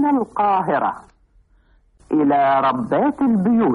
هنا القاهرة إلى ربات البيوت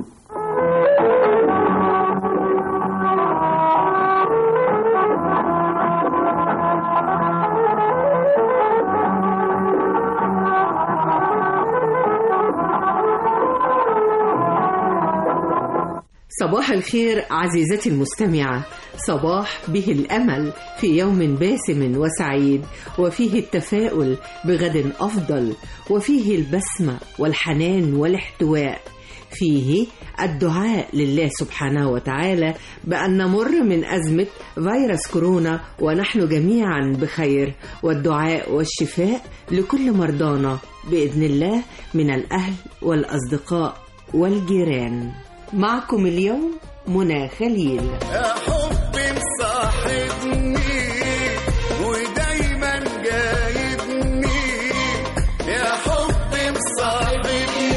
صباح الخير عزيزتي المستمعة صباح به الأمل في يوم باسم وسعيد وفيه التفاؤل بغد أفضل وفيه البسمة والحنان والاحتواء فيه الدعاء لله سبحانه وتعالى بأن نمر من أزمة فيروس كورونا ونحن جميعا بخير والدعاء والشفاء لكل مرضانا بإذن الله من الأهل والأصدقاء والجيران معكم اليوم منى خليل يا حبي مصاحبني ودايما جايبني يا حبي مصاحبني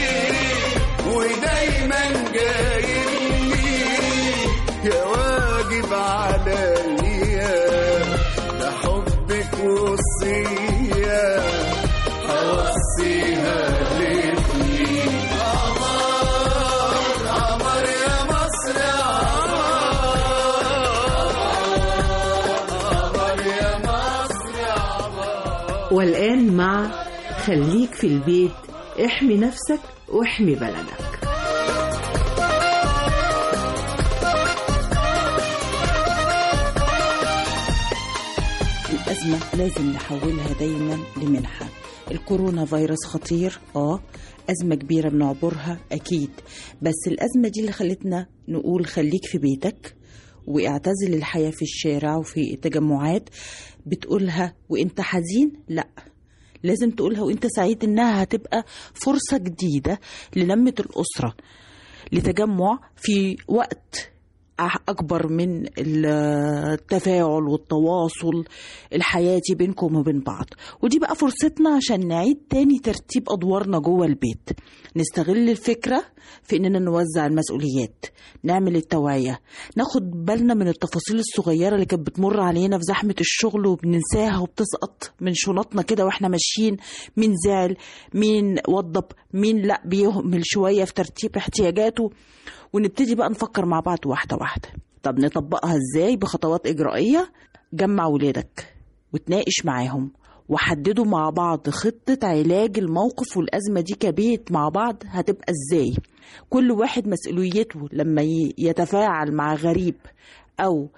ودايما جايبني يا واجب عليا ده حبك وصية هوصيها لابني قمر قمر يا مصر قمر يا مصر والآن مع خليك في البيت احمي نفسك واحمي بلدك الأزمة لازم نحولها دايما لمنحة الكورونا فيروس خطير اه أزمة كبيرة بنعبرها أكيد بس الأزمة دي اللي خلتنا نقول خليك في بيتك واعتزل الحياة في الشارع وفي التجمعات بتقولها وانت حزين لا لازم تقولها وانت سعيد انها هتبقى فرصة جديدة للمة الأسرة لتجمع في وقت أح- أكبر من التفاعل والتواصل الحياتي بينكم وبين بعض ودي بقى فرصتنا عشان نعيد تاني ترتيب أدوارنا جوه البيت نستغل الفكرة في إننا نوزع المسؤوليات نعمل التوعية ناخد بالنا من التفاصيل الصغيرة اللي كانت بتمر علينا في زحمة الشغل وبننساها وبتسقط من شنطنا كده واحنا ماشيين مين زعل مين وضب مين لا بيهمل شوية في ترتيب احتياجاته ونبتدي بقى نفكر مع بعض واحدة واحدة طب نطبقها ازاي بخطوات إجرائية جمع ولادك وتناقش معاهم وحددوا مع بعض خطة علاج الموقف والأزمة دي كبيت مع بعض هتبقى ازاي كل واحد مسؤوليته لما ي- يتفاعل مع غريب أو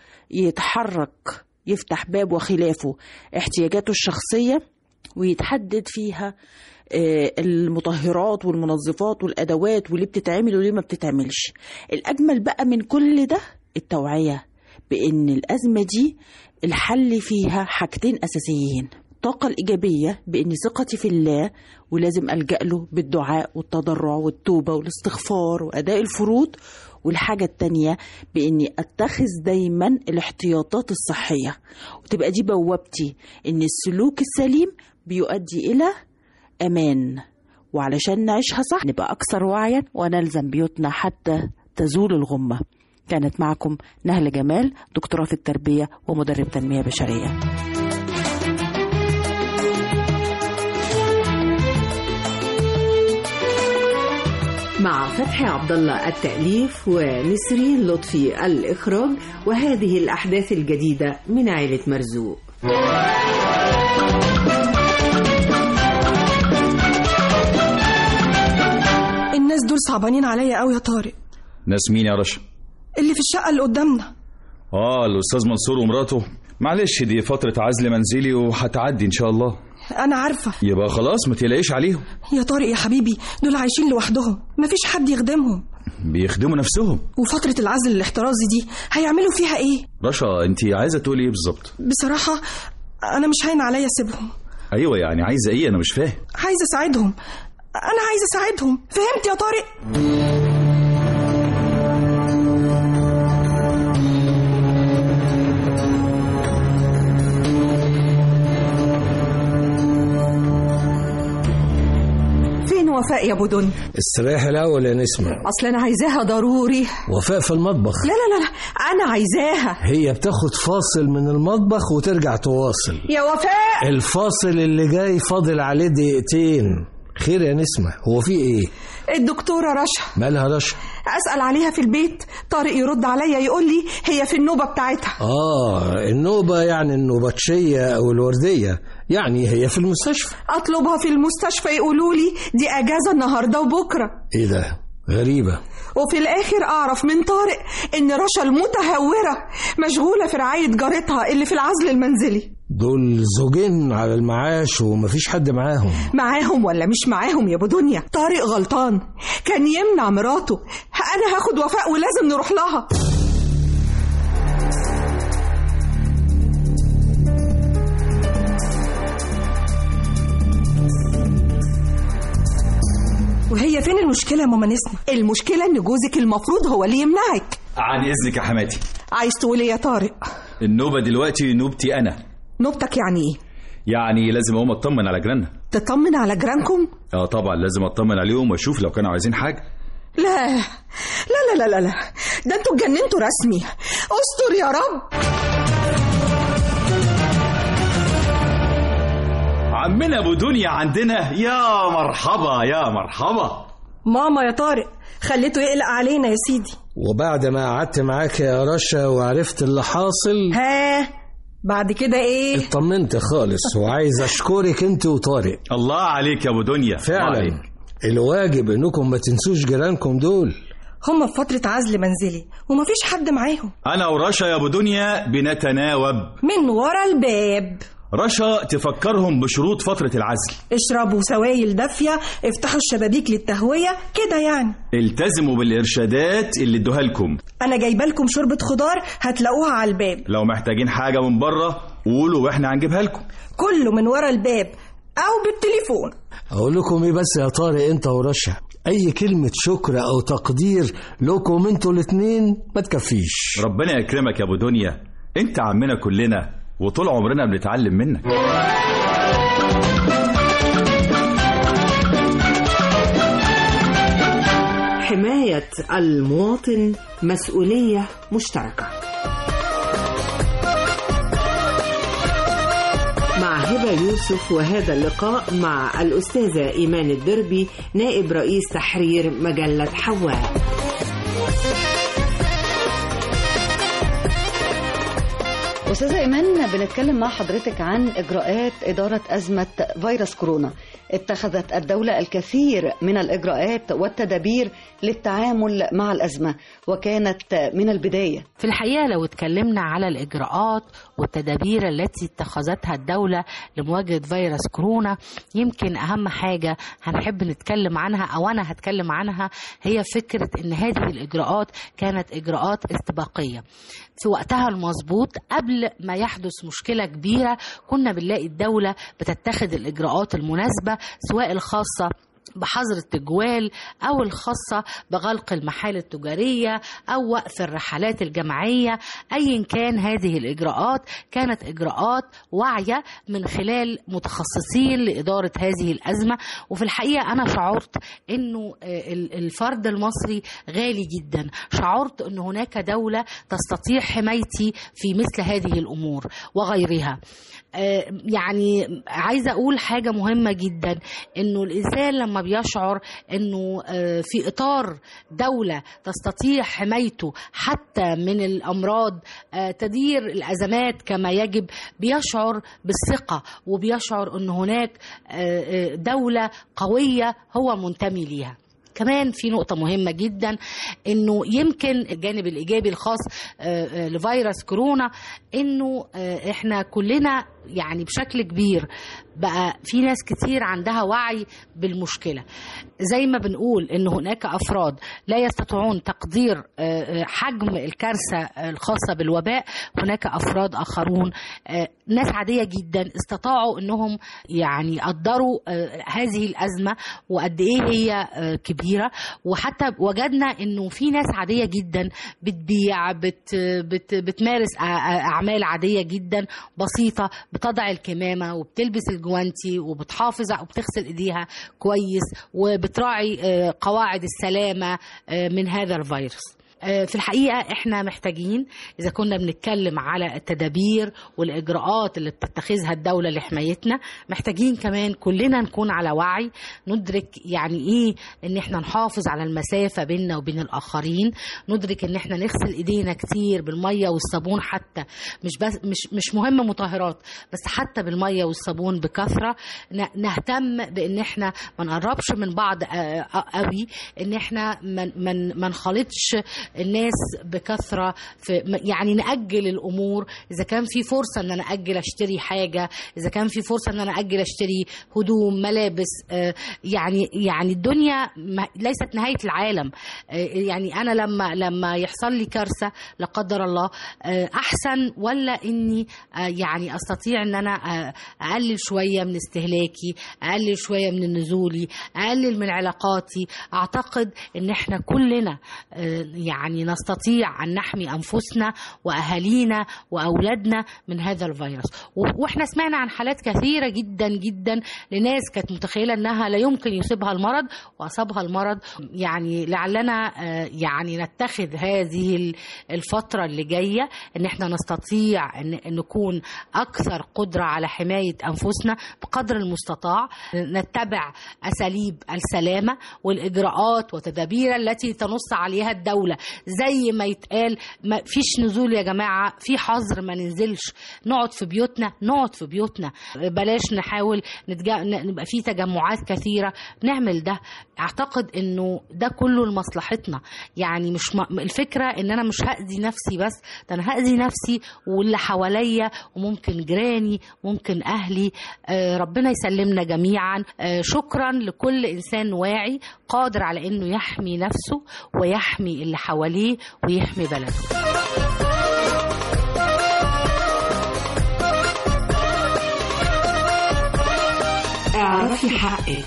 يتحرك يفتح باب وخلافه احتياجاته الشخصية ويتحدد فيها آه، المطهرات والمنظفات والادوات واللي بتتعمل وليه ما بتتعملش الاجمل بقى من كل ده التوعيه بان الازمه دي الحل فيها حاجتين اساسيين الطاقة الإيجابية بإن ثقتي في الله ولازم ألجأ له بالدعاء والتضرع والتوبة والاستغفار وأداء الفروض والحاجة التانية بإني أتخذ دايما الاحتياطات الصحية وتبقى دي بوابتي إن السلوك السليم بيؤدي إلى أمان وعلشان نعيشها صح نبقى أكثر وعيا ونلزم بيوتنا حتى تزول الغمة كانت معكم نهل جمال دكتوراه في التربية ومدرب تنمية بشرية مع فتحي عبد الله التأليف ونسرين لطفي الإخراج وهذه الأحداث الجديدة من عائلة مرزوق الناس دول صعبانين عليا قوي يا طارق ناس مين يا رشا؟ اللي في الشقة اللي قدامنا اه الاستاذ منصور ومراته معلش دي فترة عزل منزلي وهتعدي ان شاء الله أنا عارفة يبقى خلاص ما تقلقيش عليهم يا طارق يا حبيبي دول عايشين لوحدهم مفيش حد يخدمهم بيخدموا نفسهم وفترة العزل الاحترازي دي هيعملوا فيها إيه؟ رشا انت عايزة تقولي ايه بالظبط؟ بصراحة أنا مش هين عليا أسيبهم ايوه يعني عايزة ايه انا مش فاهم عايزة أساعدهم أنا عايزة أساعدهم فهمت يا طارق؟ فين وفاء يا بدن استريح الأول يا نسمة اصل انا عايزاها ضروري وفاء في المطبخ لا لا لا لا انا عايزاها هي بتاخد فاصل من المطبخ وترجع تواصل يا وفاء الفاصل اللي جاي فاضل عليه دقيقتين خير يا نسمة هو في ايه الدكتورة رشا مالها رشا أسأل عليها في البيت طارق يرد عليا يقول لي هي في النوبة بتاعتها اه النوبة يعني النوباتشية او الوردية يعني هي في المستشفى أطلبها في المستشفى يقولوا لي دي أجازة النهاردة وبكرة ايه ده غريبة وفي الآخر أعرف من طارق إن رشا المتهورة مشغولة في رعاية جارتها اللي في العزل المنزلي دول زوجين على المعاش ومفيش حد معاهم معاهم ولا مش معاهم يا ابو دنيا طارق غلطان كان يمنع مراته انا هاخد وفاء ولازم نروح لها وهي فين المشكلة يا ماما نسمة؟ المشكلة إن جوزك المفروض هو اللي يمنعك عن اذنك يا حماتي عايز تقول إيه يا طارق؟ النوبه دلوقتي نوبتي انا نوبتك يعني إيه؟ يعني لازم اقوم اطمن على جيراننا تطمن على جيرانكم؟ اه طبعا لازم اطمن عليهم واشوف لو كانوا عايزين حاجه لا لا لا لا لا لا ده انتوا اتجننتوا رسمي استر يا رب عمنا ابو دنيا عندنا يا مرحبا يا مرحبا ماما يا طارق خليته يقلق علينا يا سيدي وبعد ما قعدت معاك يا رشا وعرفت اللي حاصل ها بعد كده ايه اطمنت خالص وعايز اشكرك انت وطارق الله عليك يا ابو دنيا الله فعلا عليك. الواجب انكم ما تنسوش جيرانكم دول هما في فترة عزل منزلي ومفيش حد معاهم انا ورشا يا ابو دنيا بنتناوب من ورا الباب رشا تفكرهم بشروط فتره العزل اشربوا سوائل دافية افتحوا الشبابيك للتهوية كده يعني التزموا بالارشادات اللي ادوها لكم انا جايبه لكم شوربة خضار هتلاقوها على الباب لو محتاجين حاجه من بره قولوا واحنا هنجيبها لكم كله من ورا الباب او بالتليفون اقول لكم ايه بس يا طارق انت ورشا اي كلمة شكر او تقدير لكم انتوا الاتنين ما تكفيش ربنا يكرمك يا ابو دنيا انت عمنا كلنا وطول عمرنا بنتعلم منك حماية المواطن مسؤولية مشتركة مع هبة يوسف وهذا اللقاء مع الأستاذة إيمان الدربي نائب رئيس تحرير مجلة حواء أستاذة إيمان بنتكلم مع حضرتك عن إجراءات إدارة أزمة فيروس كورونا اتخذت الدولة الكثير من الإجراءات والتدابير للتعامل مع الأزمة وكانت من البداية في الحقيقة لو اتكلمنا على الإجراءات والتدابير التي اتخذتها الدولة لمواجهة فيروس كورونا يمكن أهم حاجة هنحب نتكلم عنها أو أنا هتكلم عنها هي فكرة إن هذه الإجراءات كانت إجراءات استباقية في وقتها المظبوط قبل ما يحدث مشكلة كبيرة كنا بنلاقي الدولة بتتخذ الإجراءات المناسبة سواء الخاصة بحظر التجوال أو الخاصة بغلق المحال التجارية أو وقف الرحلات الجماعية أيا كان هذه الإجراءات كانت إجراءات واعية من خلال متخصصين لإدارة هذه الأزمة وفي الحقيقة أنا شعرت أنه الفرد المصري غالي جدا شعرت أن هناك دولة تستطيع حمايتي في مثل هذه الأمور وغيرها يعني عايزة أقول حاجة مهمة جدا أنه الإنسان لما بيشعر أنه في إطار دولة تستطيع حمايته حتى من الأمراض تدير الأزمات كما يجب بيشعر بالثقة وبيشعر أن هناك دولة قوية هو منتمي ليها كمان في نقطة مهمة جدا انه يمكن الجانب الايجابي الخاص لفيروس كورونا انه احنا كلنا يعني بشكل كبير بقى في ناس كتير عندها وعي بالمشكلة زي ما بنقول ان هناك افراد لا يستطيعون تقدير حجم الكارثة الخاصة بالوباء هناك افراد اخرون ناس عادية جدا استطاعوا انهم يعني يقدروا هذه الازمة وقد ايه هي كبيرة وحتى وجدنا انه في ناس عادية جدا بتبيع بت بت بتمارس اعمال عادية جدا بسيطة بتضع الكمامة وبتلبس الجوانتي وبتحافظ وبتغسل ايديها كويس وبتراعي قواعد السلامة من هذا الفيروس آه، في الحقيقة احنا محتاجين إذا كنا بنتكلم على التدابير والإجراءات اللي بتتخذها الدولة لحمايتنا محتاجين كمان كلنا نكون على وعي ندرك يعني إيه إن احنا نحافظ على المسافة بيننا وبين الآخرين ندرك إن احنا نغسل إيدينا كتير بالمية والصابون حتى مش بس مش مش مهم مطهرات بس حتى بالمية والصابون بكثرة ن- نهتم بإن احنا ما نقربش من بعض آه، آه، قوي إن احنا ما من ما نخالطش الناس بكثره في يعني ناجل الامور اذا كان في فرصه ان انا اجل اشتري حاجه اذا كان في فرصه ان انا اجل اشتري هدوم ملابس آه، يعني يعني الدنيا ما- ليست نهايه العالم آه، يعني انا لما لما يحصل لي كارثه لا قدر الله آه، احسن ولا اني آه، يعني استطيع ان انا آه، اقلل شويه من استهلاكي اقلل شويه من نزولي اقلل من علاقاتي اعتقد ان احنا كلنا آه، يعني نستطيع ان نحمي انفسنا واهالينا واولادنا من هذا الفيروس و- واحنا سمعنا عن حالات كثيره جدا جدا لناس كانت متخيله انها لا يمكن يصيبها المرض واصابها المرض يعني لعلنا آه، يعني نتخذ هذه ال- الفتره اللي جايه ان احنا نستطيع ان إن نكون اكثر قدره على حمايه انفسنا بقدر المستطاع نتبع اساليب السلامه والاجراءات وتدابير التي تنص عليها الدوله زي ما يتقال ما فيش نزول يا جماعه في حظر ما ننزلش نقعد في بيوتنا نقعد في بيوتنا بلاش نحاول نتجا... ن- نبقى في تجمعات كثيره نعمل ده اعتقد انه ده كله لمصلحتنا يعني مش م... الفكره ان انا مش هاذي نفسي بس ده انا هاذي نفسي واللي حواليا وممكن جيراني ممكن اهلي آه، ربنا يسلمنا جميعا آه، شكرا لكل انسان واعي قادر على انه يحمي نفسه ويحمي اللي حواليه ويحمي بلده اعرفي حقك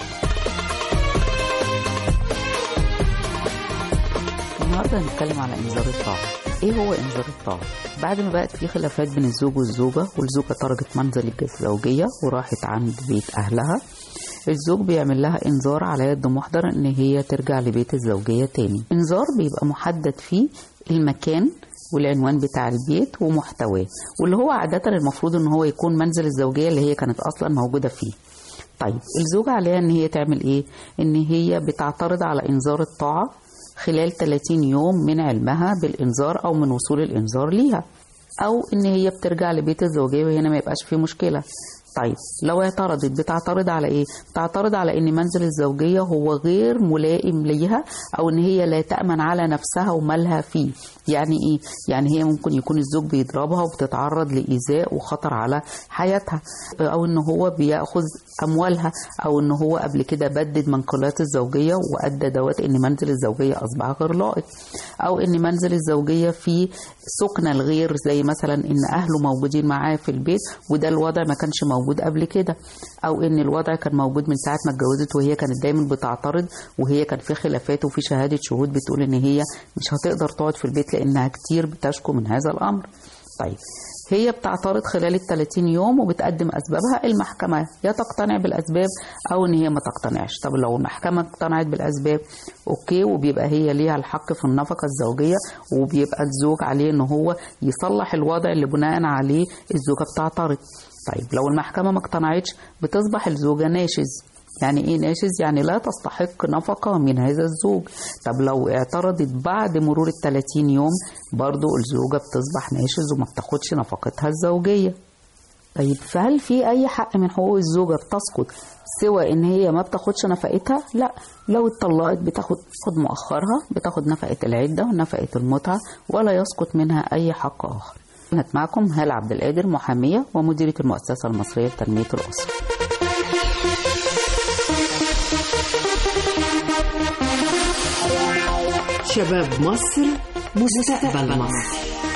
النهارده هنتكلم على انذار الطاعة ايه هو انذار الطاعة بعد ما بقت في خلافات بين الزوج والزوجة والزوجة تركت منزل الزوجية وراحت عند بيت اهلها الزوج بيعمل لها انذار على يد محضر ان هي ترجع لبيت الزوجية تاني انذار بيبقى محدد فيه المكان والعنوان بتاع البيت ومحتواه واللي هو عادة المفروض ان هو يكون منزل الزوجية اللي هي كانت اصلا موجودة فيه طيب الزوجة عليها ان هي تعمل ايه ان هي بتعترض على انذار الطاعة خلال 30 يوم من علمها بالانذار او من وصول الانذار ليها او ان هي بترجع لبيت الزوجيه وهنا ما يبقاش فيه مشكله طيب لو اعترضت بتعترض على ايه بتعترض على ان منزل الزوجيه هو غير ملائم ليها او ان هي لا تامن على نفسها ومالها فيه يعني ايه يعني هي ممكن يكون الزوج بيضربها وبتتعرض لايذاء وخطر على حياتها او ان هو بياخذ اموالها او ان هو قبل كده بدد منقولات الزوجيه وادى دوت ان منزل الزوجيه اصبح غير لائق او ان منزل الزوجيه فيه سكنة الغير زي مثلا ان اهله موجودين معاه في البيت وده الوضع ما كانش موجود قبل كده او ان الوضع كان موجود من ساعه ما اتجوزت وهي كانت دايما بتعترض وهي كان في خلافات وفي شهاده شهود بتقول ان هي مش هتقدر تقعد في البيت لانها كتير بتشكو من هذا الامر طيب هي بتعترض خلال ال 30 يوم وبتقدم اسبابها المحكمه يا تقتنع بالاسباب او ان هي ما تقتنعش طب لو المحكمه اقتنعت بالاسباب اوكي وبيبقى هي ليها الحق في النفقه الزوجيه وبيبقى الزوج عليه ان هو يصلح الوضع اللي بناء عليه الزوجه بتعترض طيب لو المحكمه ما اقتنعتش بتصبح الزوجه ناشز يعني ايه ناشز يعني لا تستحق نفقة من هذا الزوج طب لو اعترضت بعد مرور ال 30 يوم برضو الزوجة بتصبح ناشز وما بتاخدش نفقتها الزوجية طيب فهل في اي حق من حقوق الزوجة بتسقط سوى ان هي ما بتاخدش نفقتها لا لو اتطلقت بتاخد خد مؤخرها بتاخد نفقة العدة ونفقة المتعة ولا يسقط منها اي حق اخر كانت معكم هالة عبد القادر محامية ومديرة المؤسسة المصرية لتنمية الأسرة شباب مصر مستقبل مصر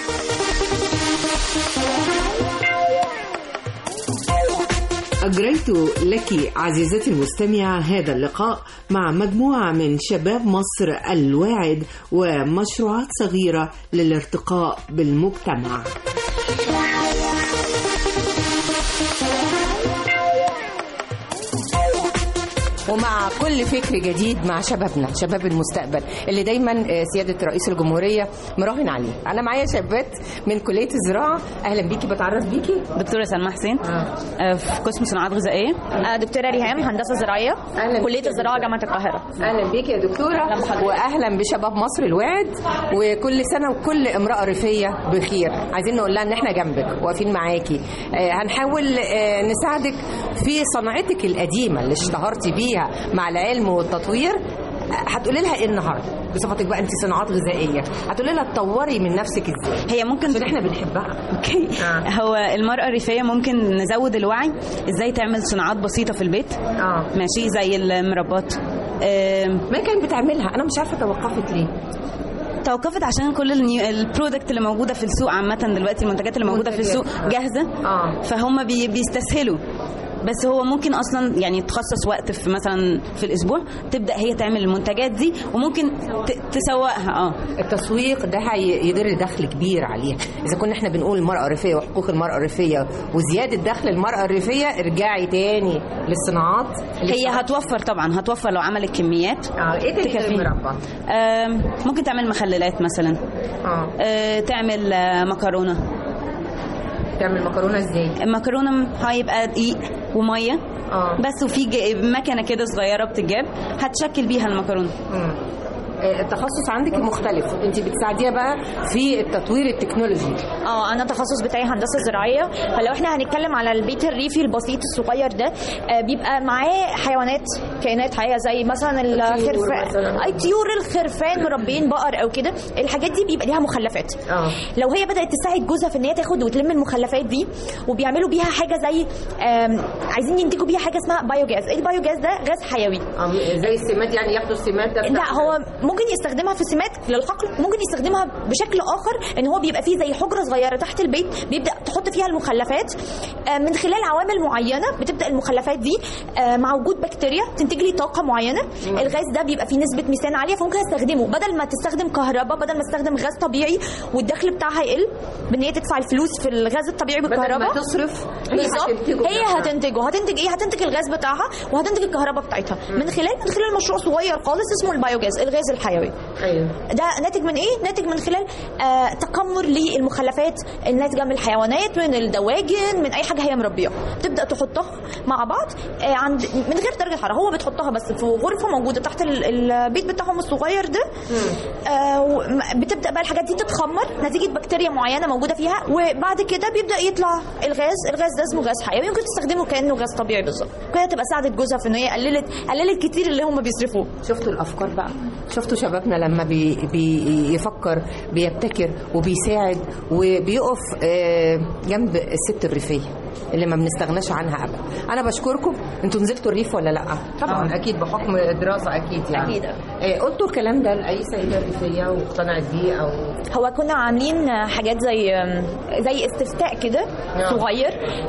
أجريت لك عزيزتي المستمعة هذا اللقاء مع مجموعة من شباب مصر الواعد ومشروعات صغيرة للارتقاء بالمجتمع ومع كل فكر جديد مع شبابنا شباب المستقبل اللي دايما آه، سياده رئيس الجمهوريه مراهن عليه انا معايا شابات من كليه الزراعه اهلا بيكي بتعرف بيكي دكتورة سلمى حسين آه، في قسم صناعات غذائيه آه، دكتورة ريهام هندسة زراعية أهلا كلية بيك يا الزراعة دكتورة. جامعة القاهرة اهلا بيك يا دكتوره واهلا بشباب مصر الواعد وكل سنه وكل امراه ريفيه بخير عايزين نقول لها ان احنا جنبك واقفين معاكي آه، هنحاول آه، نساعدك في صنعتك القديمه اللي اشتهرتي بيها مع العلم والتطوير آه، هتقولي لها ايه النهارده بصفتك بقى انت صناعات غذائيه هتقولي لها تطوري من نفسك ازاي هي ممكن عشان احنا بنحبها اوكي هو المرأة الريفية ممكن نزود الوعي ازاي تعمل صناعات بسيطة في البيت اه ماشي زي المربات ما كانت بتعملها انا مش عارفه توقفت ليه توقفت عشان كل النيو- البرودكت اللي موجوده في السوق عامه دلوقتي المنتجات اللي موجوده في منتجات، السوق آه. جاهزه آه. فهم بي بيستسهلوا بس هو ممكن اصلا يعني تخصص وقت في مثلا في الاسبوع تبدا هي تعمل المنتجات دي وممكن ت- تسوقها اه التسويق ده هيدر دخل كبير عليها اذا كنا احنا بنقول المراه الريفيه وحقوق المراه الريفيه وزياده دخل المراه الريفيه ارجعي تاني للصناعات اللي هي هتوفر طبعا هتوفر لو عملت كميات اه ايه تاني غير تكفي. المربى آم، ممكن تعمل مخللات مثلا اه آه، تعمل آه، مكرونه تعمل مكرونه ازاي المكرونه هيبقى دقيق وميه اه بس وفي ج- مكنه كده صغيره بتتجاب هتشكل بيها المكرونه آه، التخصص عندك مختلف انت بتساعديها بقى في التطوير التكنولوجي اه انا التخصص بتاعي هندسه زراعيه فلو احنا هنتكلم على البيت الريفي البسيط الصغير ده آه، بيبقى معاه حيوانات كائنات حيه زي مثلا الخرفان مثلاً. اي طيور الخرفان مربين بقر او كده الحاجات دي بيبقى ليها مخلفات اه لو هي بدات تساعد جوزها في ان هي تاخد وتلم المخلفات دي وبيعملوا بيها حاجه زي آم، عايزين ينتجوا بيها حاجه اسمها بايوجاز ايه البايوجاز ده غاز حيوي آه، زي السمات يعني ياخدوا السمات ده بتاع- لا هو ممكن يستخدمها في سمات للحقل ممكن يستخدمها بشكل اخر ان هو بيبقى فيه زي حجره صغيره تحت البيت بيبدا تحط فيها المخلفات آه، من خلال عوامل معينه بتبدا المخلفات دي آه، مع وجود بكتيريا تنتج لي طاقه معينه الغاز ده بيبقى فيه نسبه ميثان عاليه فممكن استخدمه بدل ما تستخدم كهرباء بدل ما تستخدم غاز طبيعي والدخل بتاعها يقل بان هي تدفع الفلوس في الغاز الطبيعي بدل ما بالكهرباء تصرف هي بالظبط هتنتجه هي بنفسها. هتنتجه هتنتج ايه هتنتج الغاز بتاعها وهتنتج الكهرباء بتاعتها من خلال من خلال مشروع صغير خالص اسمه البايوجاز الغاز الحيوي ايوه ده ناتج من ايه ناتج من خلال آه تكمر للمخلفات الناتجه من الحيوانات من الدواجن من اي حاجه هي مربيها تبدا تحطها مع بعض آه عند من غير درجه حراره هو بتحطها بس في غرفه موجوده تحت ال- البيت بتاعهم الصغير ده آه وم- بتبدا بقى الحاجات دي تتخمر نتيجه بكتيريا معينه موجوده فيها وبعد كده بيبدا يطلع الغاز الغاز ده اسمه غاز حيوي ممكن تستخدمه كانه غاز طبيعي بالظبط كده تبقى ساعدت جوزها في ان هي قللت قللت كتير اللي هم بيصرفوه شفتوا الافكار بقى شفتوا شبابنا لما بي بيفكر بيبتكر وبيساعد وبيقف آه، جنب الست الريفيه اللي ما بنستغناش عنها ابدا انا بشكركم انتوا نزلتوا الريف ولا لا طبعا آه. اكيد بحكم دراسه اكيد يعني أكيد. آه، قلتوا الكلام ده لاي سيده ريفيه واقتنعت بيه او هو كنا عاملين حاجات زي زي استفتاء كده نعم. صغير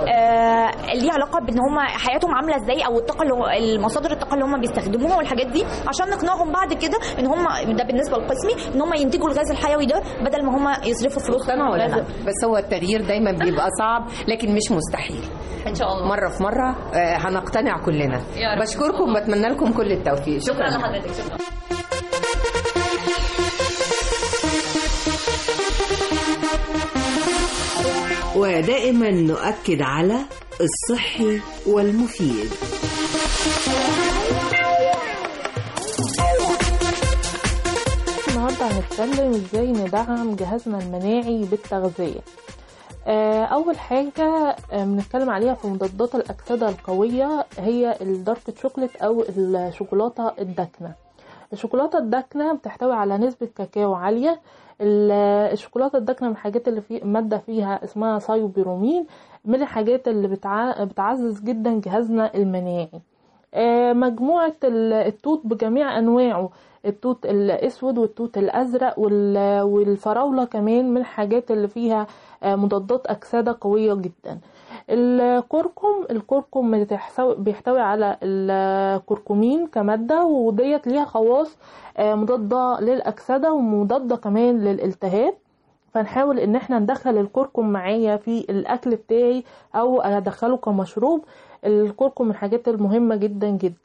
آه ليه علاقه بان هم حياتهم عامله ازاي او الطاقه اللي هو المصادر الطاقه اللي هم بيستخدموها والحاجات دي عشان نقنعهم بعد كده ان هم ده بالنسبه لقسمي ان هم ينتجوا الغاز الحيوي ده بدل ما هم يصرفوا فلوس مقتنع ولا لا غاز- بس هو التغيير دايما بيبقى صعب لكن مش مستحيل ان شاء الله مره في مره آه، هنقتنع كلنا يا رب. بشكركم وبتمنى لكم كل التوفيق شكرا لحضرتك شكرا ودائما نؤكد على الصحي والمفيد النهارده هنتكلم ازاي ندعم جهازنا المناعي بالتغذية آه، أول حاجة آه، بنتكلم عليها في مضادات الأكسدة القوية هي الدارك شوكليت أو الشوكولاتة الداكنة الشوكولاتة الداكنة بتحتوي على نسبة كاكاو عالية ال- الشوكولاتة الداكنة من الحاجات اللي في مادة فيها اسمها سايوبيرومين من الحاجات اللي بتع... بتعزز جدا جهازنا المناعي آه، مجموعة ال- التوت بجميع أنواعه التوت الأسود والتوت الأزرق وال- والفراولة كمان من الحاجات اللي فيها آه، مضادات أكسدة قوية جدا الكركم الكركم بتحتوي- بيحتوي على الكركمين كمادة وديت ليها خواص آه، مضادة للأكسدة ومضادة كمان للالتهاب فنحاول ان احنا ندخل الكركم معايا في الاكل بتاعي او ادخله كمشروب الكركم من الحاجات المهمة جدا جدا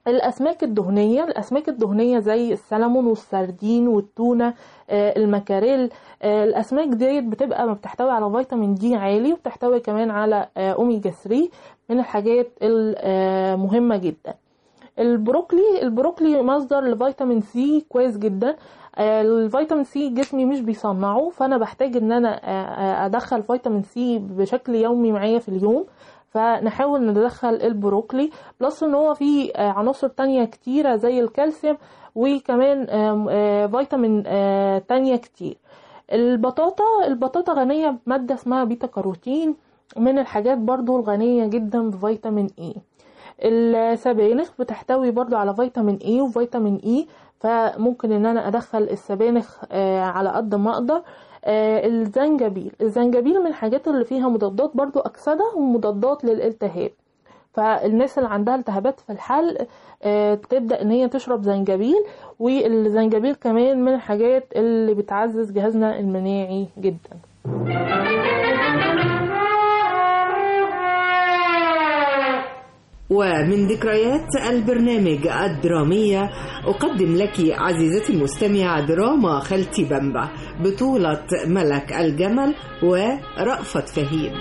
الأسماك الدهنية الأسماك الدهنية زي السلمون والسردين والتونة آه، المكاريل آه، الأسماك ديت بتبقى بتحتوي على فيتامين دي عالي وبتحتوي كمان على آه، أوميجا 3 من الحاجات المهمة جدا البروكلي البروكلي مصدر لفيتامين سي كويس جدا آه، الفيتامين سي جسمي مش بيصنعه فانا بحتاج ان انا آه، آه، ادخل فيتامين سي بشكل يومي معايا في اليوم فنحاول ندخل البروكلي بلس ان هو فيه آه، عناصر تانية كتيرة زي الكالسيوم وكمان آم، آه، فيتامين آه، تانية كتير البطاطا البطاطا غنية بمادة اسمها بيتا كاروتين من الحاجات برضو الغنية جدا بفيتامين اي السبانخ بتحتوي برضو على فيتامين اي وفيتامين اي فممكن ان انا ادخل السبانخ آه، على قد ما اقدر آه، الزنجبيل الزنجبيل من الحاجات اللي فيها مضادات برضو اكسدة ومضادات للالتهاب فالناس اللي عندها التهابات في الحلق آه، تبدأ ان هي تشرب زنجبيل والزنجبيل كمان من الحاجات اللي بتعزز جهازنا المناعي جدا ومن ذكريات البرنامج الدرامية أقدم لك عزيزتي المستمعة دراما خالتي بامبا بطولة ملك الجمل ورأفت فهيم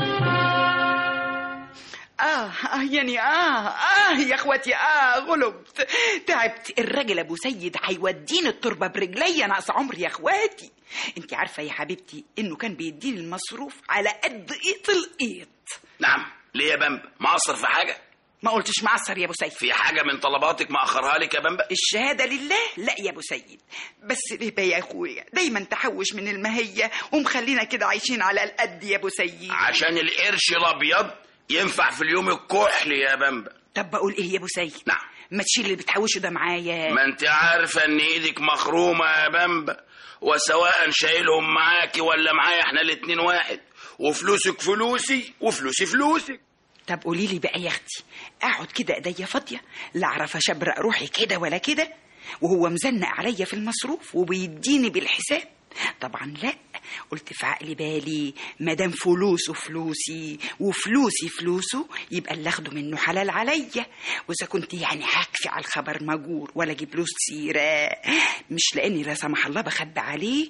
آه آه يعني آه آه يا إخواتي آه غلبت تعبت الراجل أبو سيد هيوديني التربة برجليا ناقص عمري يا إخواتي أنت عارفة يا حبيبتي إنه كان بيديني المصروف على قد إيط الإيط نعم ليه يا بامبا مقصر في حاجة ما قلتش معصر يا أبو سيد في حاجة من طلباتك ما أخرها لك يا بامبا الشهادة لله لا يا أبو سيد بس ليه بقى يا أخويا دايما تحوش من المهية ومخلينا كده عايشين على القد يا أبو سيد عشان القرش الأبيض ينفع في اليوم الكحل يا بامبا طب بقول إيه يا أبو سيد نعم ما تشيل اللي بتحوشه ده معايا ما انت عارفة ان ايدك مخرومة يا بامبا وسواء شايلهم معاكي ولا معايا احنا الاتنين واحد وفلوسك فلوسي وفلوسي فلوسك طب قولي لي بقى يا اختي اقعد كده ايديا فاضيه لا اعرف اشبرق روحي كده ولا كده وهو مزنق عليا في المصروف وبيديني بالحساب طبعا لا قلت في عقلي بالي مادام فلوسه فلوسي وفلوسي فلوسه يبقى اللي اخده منه حلال عليا واذا كنت يعني هكفي على الخبر مجور ولا اجيب له سيره مش لاني لا سمح الله بخبي عليه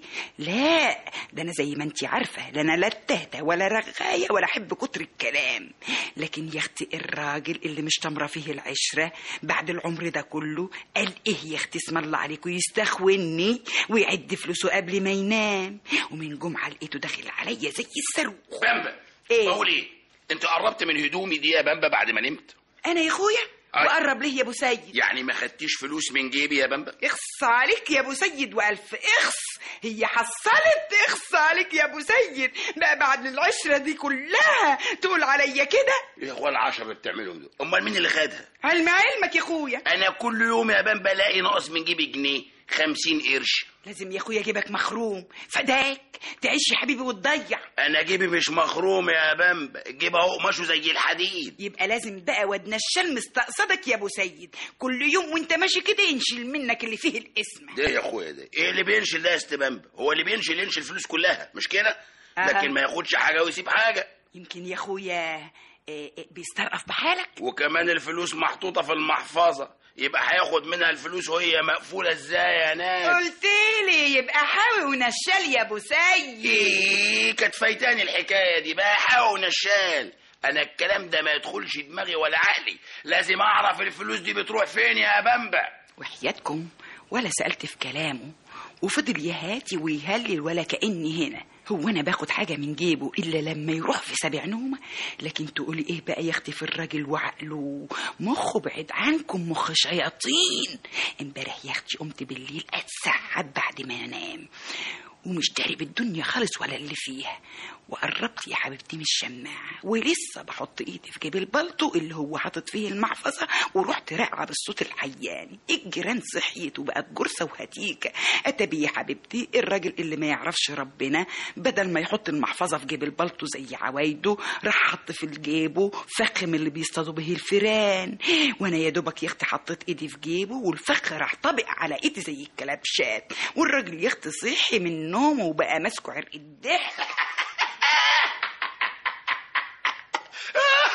لا ده انا زي ما انت عارفه لا انا لا تهته ولا رغايه ولا احب كتر الكلام لكن يا اختي الراجل اللي مش تمره فيه العشره بعد العمر ده كله قال ايه يا اختي اسم الله عليكم يستخوني ويعد فلوسه قبل ما ينام ومن جمعه لقيته داخل عليا زي الصاروخ بامبا ايه بقول ايه انت قربت من هدومي دي يا بامبا بعد ما نمت انا يا اخويا أي. وقرب ليه يا ابو سيد يعني ما خدتيش فلوس من جيبي يا بامبا اخص عليك يا ابو سيد والف اخص هي حصلت اخص عليك يا ابو سيد بقى بعد العشره دي كلها تقول عليا كده يا اخوان العشرة اللي بتعملهم دول امال مين اللي خدها علم علمك يا اخويا انا كل يوم يا بامبا الاقي ناقص من جيبي جنيه خمسين قرش لازم يا اخويا جيبك مخروم فداك تعيش يا حبيبي وتضيع انا جيبي مش مخروم يا بامبا جيبي اهو قماشه زي الحديد يبقى لازم بقى ودنا الشال مستقصدك يا ابو سيد كل يوم وانت ماشي كده ينشل منك اللي فيه الاسم ده يا اخويا ده ايه اللي بينشل ده يا ست بامبا هو اللي بينشل ينشل الفلوس كلها مش كده أها. لكن ما ياخدش حاجه ويسيب حاجه يمكن يا اخويا آه، آه، بيسترقف بحالك وكمان الفلوس محطوطه في المحفظه يبقى هياخد منها الفلوس وهي مقفوله ازاي يا ناس قلت لي يبقى حاوي ونشال يا ابو سيد ايه كانت فايتاني الحكايه دي بقى حاول نشال انا الكلام ده ما يدخلش دماغي ولا عقلي لازم اعرف الفلوس دي بتروح فين يا بامبا وحياتكم ولا سألت في كلامه وفضل يهاتي ويهلل ولا كأني هنا هو انا باخد حاجه من جيبه الا لما يروح في سبع نومه لكن تقولي ايه بقى يا اختي في الراجل وعقله مخه بعيد عنكم مخ شياطين امبارح يا اختي قمت بالليل اتسحب بعد ما انام ومش داري بالدنيا خالص ولا اللي فيها وقربت يا حبيبتي من الشماعة ولسه بحط ايدي في جيب البلطو اللي هو حاطط فيه المحفظة ورحت راقعة بالصوت الحياني الجيران صحيت وبقت جرسة وهتيكة اتبي يا حبيبتي الراجل اللي ما يعرفش ربنا بدل ما يحط المحفظة في جيب البلطو زي عوايده راح حط في جيبه فخ من اللي بيصطادوا به الفيران وانا يا دوبك يا اختي حطيت ايدي في جيبه والفخ راح طبق على ايدي زي الكلبشات والراجل يا اختي صحي من نومه وبقى ماسكه عرق الضحك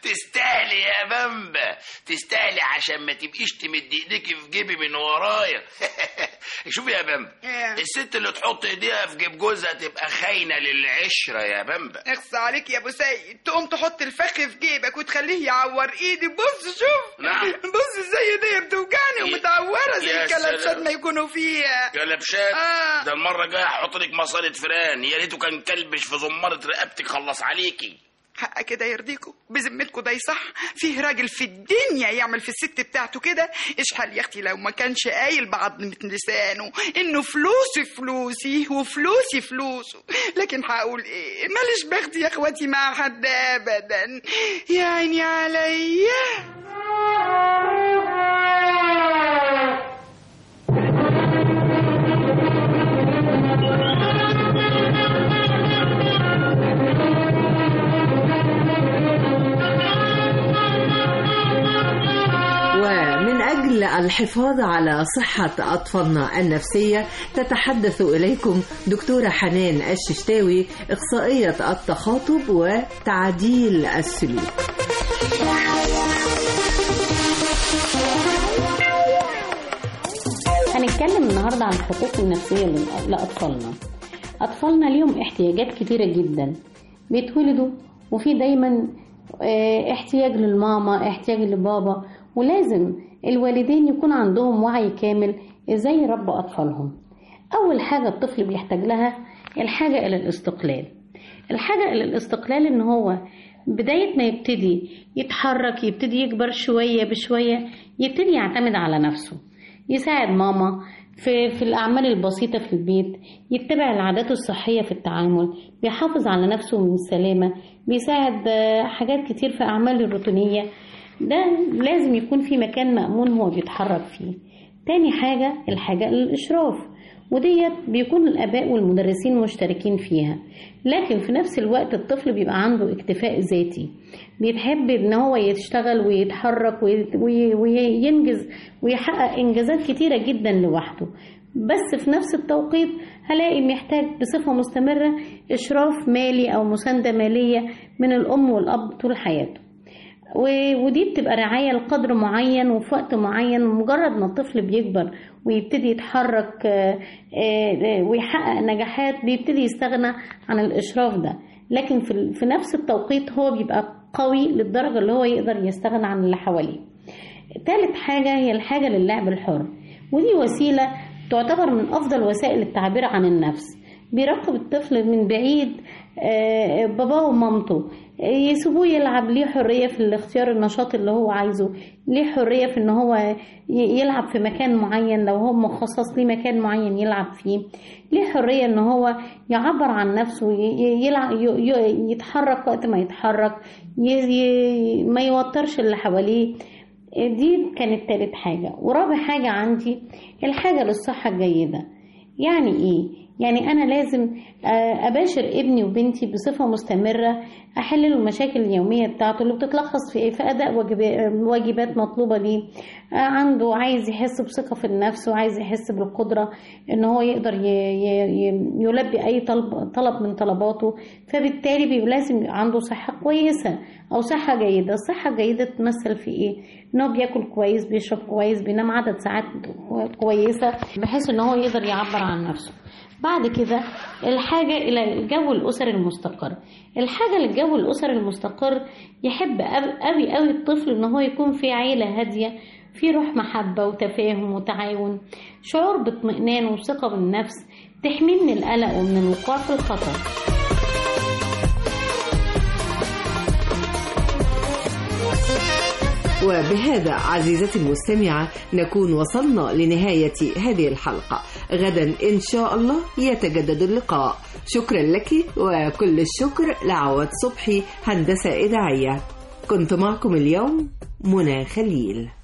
تستاهلي يا بامبا تستاهلي عشان ما تبقيش تمد ايديكي في جيبي من ورايا شوفي يا بامبا الست اللي تحط ايديها في جيب جوزها تبقى خاينه للعشره يا بامبا اخص عليك يا ابو سيد تقوم تحط الفخ في جيبك وتخليه يعور ايدي بص شوف نعم. بص ازاي ايديا بتوجعني ومتعوره زي يا الكلبشات سلام. ما يكونوا فيها كلبشات آه. ده المره الجايه هحط لك مصاله فران يا ريته كان كلبش في زماره رقبتك خلص عليكي حق كده يرضيكوا بذمتكم ده يصح فيه راجل في الدنيا يعمل في الست بتاعته كده اشحال يا اختي لو ما كانش قايل بعضمة لسانه انه فلوسي فلوسي وفلوسي فلوسه لكن هقول ايه ماليش بختي يا اخواتي مع حد ابدا يا عيني عليا ومن أجل الحفاظ على صحة أطفالنا النفسية تتحدث إليكم دكتورة حنان الششتاوي إخصائية التخاطب وتعديل السلوك هنتكلم النهاردة عن الحقوق النفسية للأ- لأطفالنا أطفالنا ليهم احتياجات كتيرة جدا بيتولدوا وفي دايما آه، احتياج للماما احتياج لبابا ولازم الوالدين يكون عندهم وعي كامل ازاي يربوا أطفالهم أول حاجة الطفل بيحتاج لها الحاجة إلى الاستقلال الحاجة إلى الاستقلال إن هو بداية ما يبتدي يتحرك يبتدي يكبر شوية بشوية يبتدي يعتمد على نفسه يساعد ماما في, في الأعمال البسيطة في البيت يتبع العادات الصحية في التعامل بيحافظ على نفسه من السلامة بيساعد آه، حاجات كتير في أعماله الروتينية ده لازم يكون في مكان مأمون هو بيتحرك فيه تاني حاجة الحاجة للإشراف وديت بيكون الآباء والمدرسين مشتركين فيها لكن في نفس الوقت الطفل بيبقى عنده اكتفاء ذاتي بيتحب ان هو يشتغل ويتحرك وي- وي- وينجز ويحقق انجازات كتيرة جدا لوحده بس في نفس التوقيت هلاقي محتاج بصفة مستمرة إشراف مالي أو مساندة مالية من الأم والأب طول حياته و- ودي بتبقى رعاية لقدر معين وفي وقت معين مجرد ما الطفل بيكبر ويبتدي يتحرك آه، آه، ويحقق نجاحات بيبتدي يستغنى عن الإشراف ده لكن في ال- في نفس التوقيت هو بيبقى قوي للدرجة اللي هو يقدر يستغنى عن اللي حواليه تالت حاجة هي الحاجة للعب الحر ودي وسيلة تعتبر من أفضل وسائل التعبير عن النفس بيراقب الطفل من بعيد آه، باباه ومامته آه، يسيبوه يلعب ليه حرية في الاختيار النشاط اللي هو عايزه ليه حرية في ان هو ي- يلعب في مكان معين لو هو مخصص ليه مكان معين يلعب فيه ليه حرية ان هو يعبر عن نفسه ي- ي- يلعب ي- ي- يتحرك وقت ما يتحرك ي- ي- ما يوترش اللي حواليه دي كانت تالت حاجة ورابع حاجة عندي الحاجة للصحة الجيدة يعني ايه؟ يعني انا لازم آه، اباشر ابني وبنتي بصفة مستمرة احل له المشاكل اليومية بتاعته اللي بتتلخص في ايه؟ في اداء واجب- واجبات مطلوبة ليه آه، عنده عايز يحس بثقة في النفس وعايز يحس بالقدرة ان هو يقدر ي- ي- ي- يلبي اي طلب طلب من طلباته فبالتالي بيبقى لازم يبقى عنده صحة كويسة او صحة جيدة الصحة الجيدة تمثل في ايه ان هو بياكل كويس بيشرب كويس بينام عدد ساعات كويسة بحيث ان هو يقدر يعبر عن نفسه بعد كده الحاجة إلى الجو الأسري المستقر الحاجة للجو الأسري المستقر يحب أب- أوي أوي الطفل إن هو يكون في عيلة هادية في روح محبة وتفاهم وتعاون شعور باطمئنان وثقة بالنفس تحميه من القلق ومن الوقوع في الخطر وبهذا عزيزتي المستمعة نكون وصلنا لنهاية هذه الحلقة غدا إن شاء الله يتجدد اللقاء شكرا لك وكل الشكر لعواد صبحي هندسة إذاعية كنت معكم اليوم منى خليل